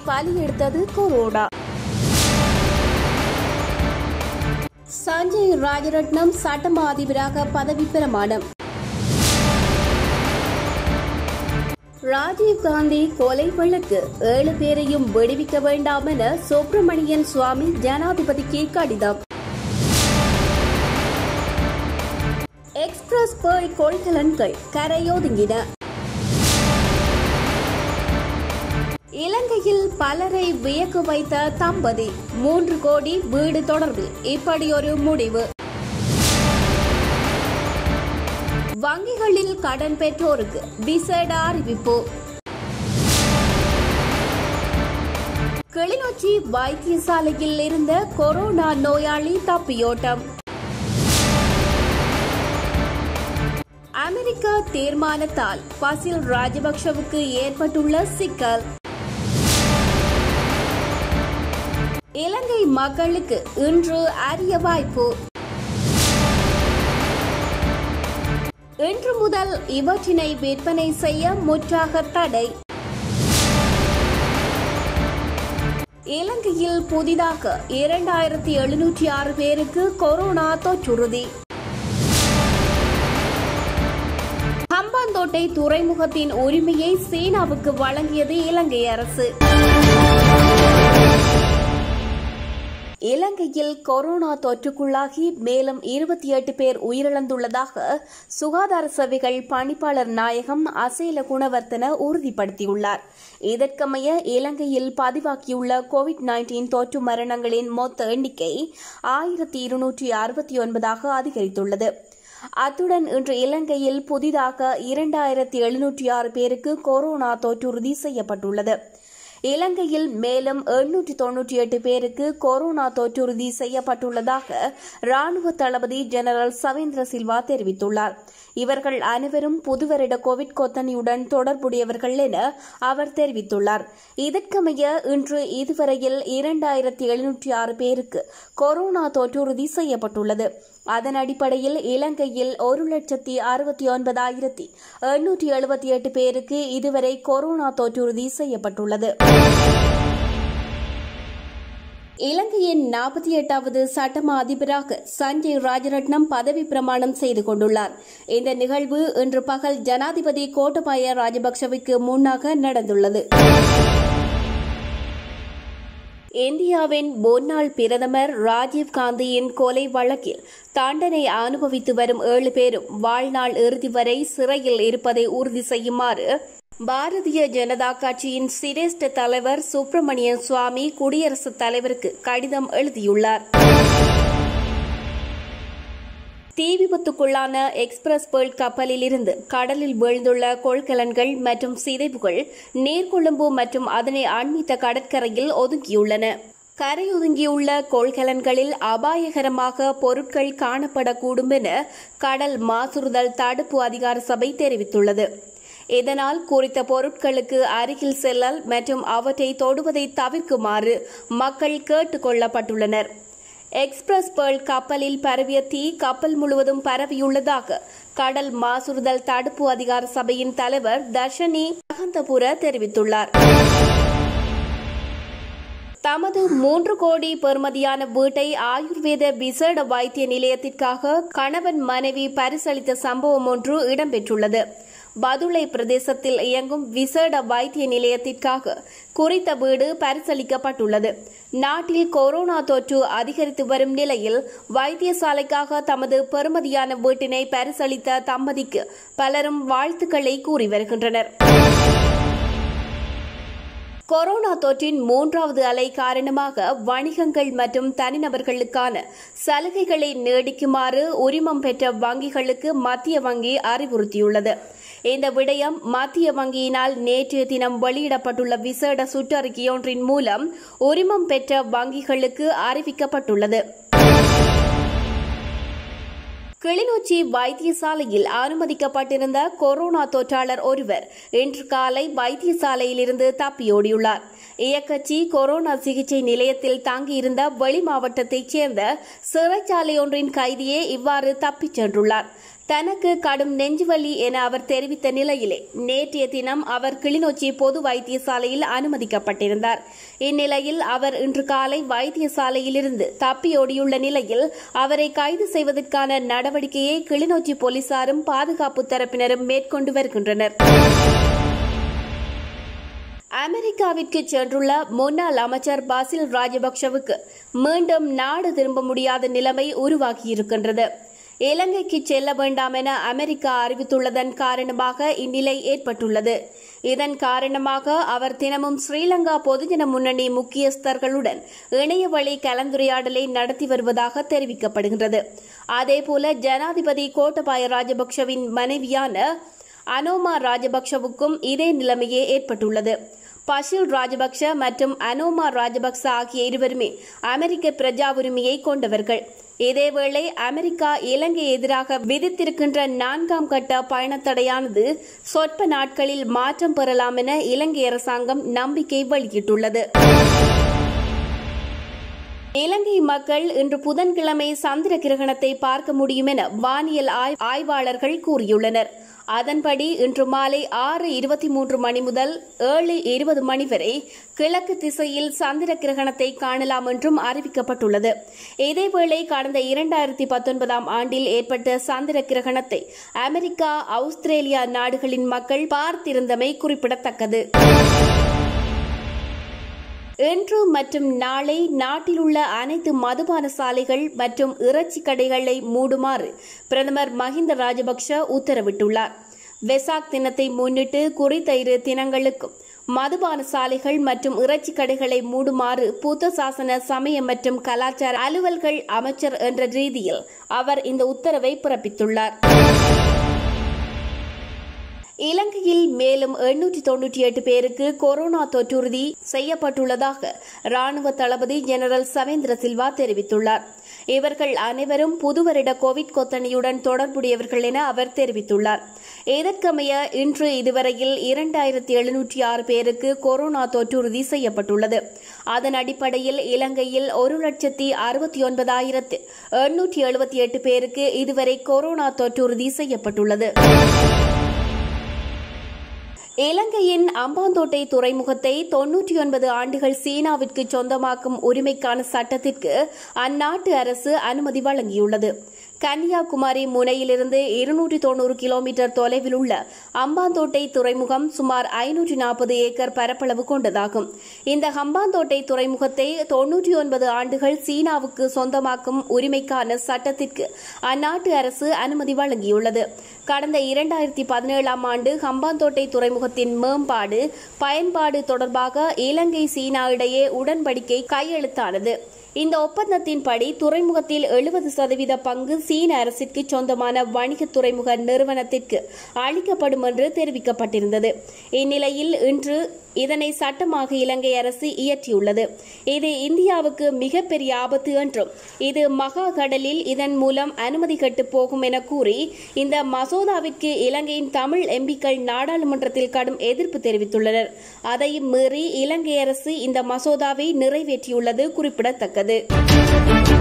பலியெடுத்தது corona Sanjay Rajaratnam சட்டமா அதிபராக பதவி பிரமாணம் ராஜீவ் காந்தி கொலை வழக்கு ஏழு பேரையும் விடுவிக்க வேண்டாம் என சுப்பிரமணியன் சுவாமி ஜனாதிபதிக்கு கடிதம் எக்ஸ்பிரஸ் பேர்ல் கொள்கலன்கள் கரையோதுங்கின இலங்கையில் பலரை வியக்க வைத்த தம்பதி மூன்று கோடி வீடு தொடர்பில் இப்படி ஒரு முடிவு வங்கிகளில் கடன் பெற்றோருக்கு விசேட அறிவிப்பு கிளிநொச்சி வைத்தியசாலையில் இருந்த கொரோனா நோயாளி தப்பியோட்டம் அமெரிக்கா தீர்மானத்தால் பசில் ராஜபக்ஷவுக்கு ஏற்பட்டுள்ள சிக்கல் இலங்கை மக்களுக்கு இன்று அரிய வாய்ப்பு இன்று முதல் இவற்றினை விற்பனை செய்ய முற்றாக தடை இலங்கையில் புதிதாக இரண்டாயிரத்தி எழுநூற்றி ஆறு பேருக்கு கொரோனா தொற்றுறுதி ஹம்பாந்தோட்டை துறைமுகத்தின் உரிமையை சீனாவுக்கு வழங்கியது இலங்கை அரசு இலங்கையில் கொரோனா தொற்றுக்குள்ளாகி மேலும் இருபத்தி எட்டு பேர் உயிரிழந்துள்ளதாக சுகாதார சேவைகள் பணிப்பாளர் நாயகம் அசேல குணவர்த்தன உறுதிப்படுத்தியுள்ளார் இதற்கமைய இலங்கையில் பதிவாகியுள்ள கோவிட் நைன்டீன் தொற்று மரணங்களின் மொத்த எண்ணிக்கை ஆயிரத்தி இருநூற்றி அறுபத்தி ஒன்பதாக அதிகரித்துள்ளது அத்துடன் இன்று இலங்கையில் புதிதாக இரண்டாயிரத்தி எழுநூற்றி ஆறு பேருக்கு கொரோனா தொற்றுறுதி செய்யப்பட்டுள்ளது இலங்கையில் மேலும் எண்ணூற்றி தொன்னூற்றி எட்டு பேருக்கு கொரோனா தொற்றுறுதி செய்யப்பட்டுள்ளதாக ராணுவ தளபதி ஜெனரல் சவேந்திர சில்வா தெரிவித்துள்ளார் இவர்கள் அனைவரும் புதுவருட கோவிட் கொத்தணியுடன் தொடர்புடையவர்கள் என அவர் தெரிவித்துள்ளார் இதற்கமைய இன்று இதுவரையில் இரண்டாயிரத்தி எழுநூற்றி ஆறு பேருக்கு கொரோனா தொற்றுறுதி செய்யப்பட்டுள்ளது அதன் அடிப்படையில் இலங்கையில் ஒரு லட்சத்தி அறுபத்தி ஒன்பதாயிரத்தி எண்ணூற்றி எழுபத்தி எட்டு பேருக்கு இதுவரை கொரோனா தொற்றுறுதி செய்யப்பட்டுள்ளது இலங்கையின் நாற்பத்தி எட்டாவது சட்டமா அதிபராக சஞ்சய் ராஜரட்னம் பதவி பிரமாணம் செய்து கொண்டுள்ளார் இந்த நிகழ்வு இன்று பகல் ஜனாதிபதி கோட்டபாய ராஜபக்சவுக்கு முன்னாக நடந்துள்ளது இந்தியாவின் முன்னாள் பிரதமர் ராஜீவ் காந்தியின் கொலை வழக்கில் தண்டனை அனுபவித்து வரும் ஏழு பேரும் வாழ்நாள் இறுதி வரை சிறையில் இருப்பதை உறுதி செய்யுமாறு பாரதிய ஜனதா கட்சியின் சிரேஷ்ட தலைவர் சுப்பிரமணியன் சுவாமி குடியரசுத் தலைவருக்கு கடிதம் எழுதியுள்ளார் தீ விபத்துக்குள்ளான எக்ஸ்பிரஸ் பேர்ல் கப்பலில் இருந்து கடலில் வீழ்ந்துள்ள கொள்கலன்கள் மற்றும் சிதைவுகள் நீர்கொழும்பு மற்றும் அதனை அண்மித்த கடற்கரையில் ஒதுங்கியுள்ளன கரையொதுங்கியுள்ள கொள்கலன்களில் அபாயகரமாக பொருட்கள் காணப்படக்கூடும் என கடல் மாசுறுதல் தடுப்பு அதிகார சபை தெரிவித்துள்ளது இதனால் குறித்த பொருட்களுக்கு அருகில் செல்லல் மற்றும் அவற்றை தொடுவதை தவிர்க்குமாறு மக்கள் கேட்டுக் கொள்ளப்பட்டுள்ளனர் எக்ஸ்பிரஸ் பேர்ல் கப்பலில் பரவிய தீ கப்பல் முழுவதும் பரவியுள்ளதாக கடல் மாசுறுதல் தடுப்பு அதிகார சபையின் தலைவர் தர்ஷனி அகந்தபுர தெரிவித்துள்ளார் தமது மூன்று கோடி பெறுமதியான வீட்டை ஆயுர்வேத விசேட வைத்திய நிலையத்திற்காக கணவன் மனைவி பரிசளித்த சம்பவம் ஒன்று இடம்பெற்றுள்ளது பதுளை பிரதேசத்தில் இயங்கும் விசேட வைத்திய நிலையத்திற்காக குறித்த வீடு பரிசளிக்கப்பட்டுள்ளது நாட்டில் கொரோனா தொற்று அதிகரித்து வரும் நிலையில் வைத்தியசாலைக்காக தமது பெறுமதியான வீட்டினை பரிசளித்த தம்பதிக்கு பலரும் வாழ்த்துக்களை கூறி வருகின்றனர் கொரோனா தொற்றின் மூன்றாவது அலை காரணமாக வணிகங்கள் மற்றும் தனிநபர்களுக்கான சலுகைகளை நீடிக்குமாறு உரிமம் பெற்ற வங்கிகளுக்கு மத்திய வங்கி அறிவுறுத்தியுள்ளது இந்த விடயம் மத்திய வங்கியினால் நேற்றைய தினம் வெளியிடப்பட்டுள்ள விசேட சுற்றறிக்கையொன்றின் மூலம் உரிமம் பெற்ற வங்கிகளுக்கு அறிவிக்கப்பட்டுள்ளது கிளிநொச்சி வைத்தியசாலையில் அனுமதிக்கப்பட்டிருந்த கொரோனா தொற்றாளர் ஒருவர் இன்று காலை வைத்தியசாலையிலிருந்து தப்பியோடியுள்ளார் இயக்கச்சி கொரோனா சிகிச்சை நிலையத்தில் தாங்கியிருந்த வெளி மாவட்டத்தைச் சேர்ந்த சிறைச்சாலை ஒன்றின் கைதியே இவ்வாறு தப்பிச் சென்றுள்ளார் தனக்கு கடும் நெஞ்சுவலி என அவர் தெரிவித்த நிலையிலே நேற்றைய தினம் அவர் கிளிநொச்சி பொது வைத்தியசாலையில் அனுமதிக்கப்பட்டிருந்தார் இந்நிலையில் அவர் இன்று காலை வைத்தியசாலையிலிருந்து தப்பியோடியுள்ள நிலையில் அவரை கைது செய்வதற்கான நடவடிக்கையை கிளிநொச்சி போலீசாரும் பாதுகாப்பு தரப்பினரும் மேற்கொண்டு வருகின்றனர் அமெரிக்காவிற்கு சென்றுள்ள முன்னாள் அமைச்சர் பாசில் ராஜபக்சவுக்கு மீண்டும் நாடு திரும்ப முடியாத நிலைமை உருவாகியிருக்கின்றது இலங்கைக்கு செல்ல வேண்டாம் என அமெரிக்கா அறிவித்துள்ளதன் காரணமாக இந்நிலை ஏற்பட்டுள்ளது இதன் காரணமாக அவர் தினமும் ஸ்ரீலங்கா பொதுஜன முன்னணி முக்கியஸ்தர்களுடன் இணையவழி கலந்துரையாடலை நடத்தி வருவதாக தெரிவிக்கப்படுகின்றது அதேபோல ஜனாதிபதி கோட்டபாய ராஜபக்சவின் மனைவியான அனோமா ராஜபக்சவுக்கும் இதே நிலைமையே ஏற்பட்டுள்ளது பஷில் ராஜபக்ஷ மற்றும் அனோமா ராஜபக்ச ஆகிய இருவருமே அமெரிக்க பிரஜா உரிமையை கொண்டவர்கள் இதேவேளை அமெரிக்கா இலங்கை எதிராக விதித்திருக்கின்ற நான்காம் கட்ட பயணத்தடையானது சொற்ப நாட்களில் மாற்றம் பெறலாம் என இலங்கை அரசாங்கம் நம்பிக்கை வெளியிட்டுள்ளது இலங்கை மக்கள் இன்று புதன்கிழமை சந்திர கிரகணத்தை பார்க்க முடியும் என வானியல் ஆய்வாளர்கள் கூறியுள்ளனர் அதன்படி இன்று மாலை ஆறு இருபத்தி மூன்று மணி முதல் ஏழு இருபது மணி வரை கிழக்கு திசையில் சந்திர கிரகணத்தை காணலாம் என்றும் அறிவிக்கப்பட்டுள்ளது இதேவேளை கடந்த இரண்டாயிரத்தி பத்தொன்பதாம் ஆண்டில் ஏற்பட்ட சந்திர கிரகணத்தை அமெரிக்கா ஆஸ்திரேலியா நாடுகளின் மக்கள் பார்த்திருந்தமை குறிப்பிடத்தக்கது இன்று மற்றும் நாளை நாட்டில் உள்ள அனைத்து மதுபான சாலைகள் மற்றும் இறைச்சி கடைகளை மூடுமாறு பிரதமர் மஹிந்த ராஜபக்ஷ உத்தரவிட்டுள்ளார் வெசாக் தினத்தை முன்னிட்டு குறித்த இரு தினங்களுக்கும் மதுபான சாலைகள் மற்றும் இறைச்சி கடைகளை மூடுமாறு புத்த சாசன சமய மற்றும் கலாச்சார அலுவல்கள் அமைச்சர் என்ற ரீதியில் அவர் இந்த உத்தரவை பிறப்பித்துள்ளார் இலங்கையில் மேலும் எண்ணூற்றி தொன்னூற்றி எட்டு பேருக்கு கொரோனா தொற்றுறுதி செய்யப்பட்டுள்ளதாக ராணுவ தளபதி ஜெனரல் சவேந்திர சில்வா தெரிவித்துள்ளார் இவர்கள் அனைவரும் புதுவருட கோவிட் கொத்தணியுடன் தொடர்புடையவர்கள் என அவர் தெரிவித்துள்ளார் இதற்கமைய இன்று இதுவரையில் இரண்டாயிரத்தி எழுநூற்றி ஆறு பேருக்கு கொரோனா தொற்றுறுதி செய்யப்பட்டுள்ளது அதன் அடிப்படையில் இலங்கையில் ஒரு லட்சத்தி அறுபத்தி ஒன்பதாயிரத்து எண்ணூற்றி எழுபத்தி எட்டு பேருக்கு இதுவரை கொரோனா தொற்றுறுதி செய்யப்பட்டுள்ளது இலங்கையின் அம்பாந்தோட்டை துறைமுகத்தை தொன்னூற்றி ஒன்பது ஆண்டுகள் சீனாவிற்கு சொந்தமாக்கும் உரிமைக்கான சட்டத்திற்கு அந்நாட்டு அரசு அனுமதி வழங்கியுள்ளது கன்னியாகுமரி முனையிலிருந்து இருநூற்றி தொன்னூறு கிலோமீட்டர் தொலைவில் உள்ள அம்பாந்தோட்டை துறைமுகம் சுமார் ஐநூற்றி நாற்பது ஏக்கர் பரப்பளவு கொண்டதாகும் இந்த ஹம்பாந்தோட்டை துறைமுகத்தை தொன்னூற்றி ஒன்பது ஆண்டுகள் சீனாவுக்கு சொந்தமாக்கும் உரிமைக்கான சட்டத்திற்கு அந்நாட்டு அரசு அனுமதி வழங்கியுள்ளது கடந்த இரண்டாயிரத்தி பதினேழாம் ஆண்டு ஹம்பாந்தோட்டை துறைமுகத்தின் மேம்பாடு பயன்பாடு தொடர்பாக இலங்கை சீனா இடையே உடன்படிக்கை கையெழுத்தானது இந்த ஒப்பந்தத்தின்படி துறைமுகத்தில் எழுபது சதவீத பங்கு சீன அரசிற்கு சொந்தமான வணிக துறைமுக நிறுவனத்திற்கு அளிக்கப்படும் என்று தெரிவிக்கப்பட்டிருந்தது இந்நிலையில் இன்று இதனை சட்டமாக இலங்கை அரசு இயற்றியுள்ளது இது இந்தியாவுக்கு மிகப்பெரிய ஆபத்து என்றும் இது மகா கடலில் இதன் மூலம் அனுமதி கட்டு போகும் என கூறி இந்த மசோதாவிற்கு இலங்கையின் தமிழ் எம்பிக்கள் நாடாளுமன்றத்தில் கடும் எதிர்ப்பு தெரிவித்துள்ளனர் அதையும் மீறி இலங்கை அரசு இந்த மசோதாவை நிறைவேற்றியுள்ளது குறிப்பிடத்தக்கது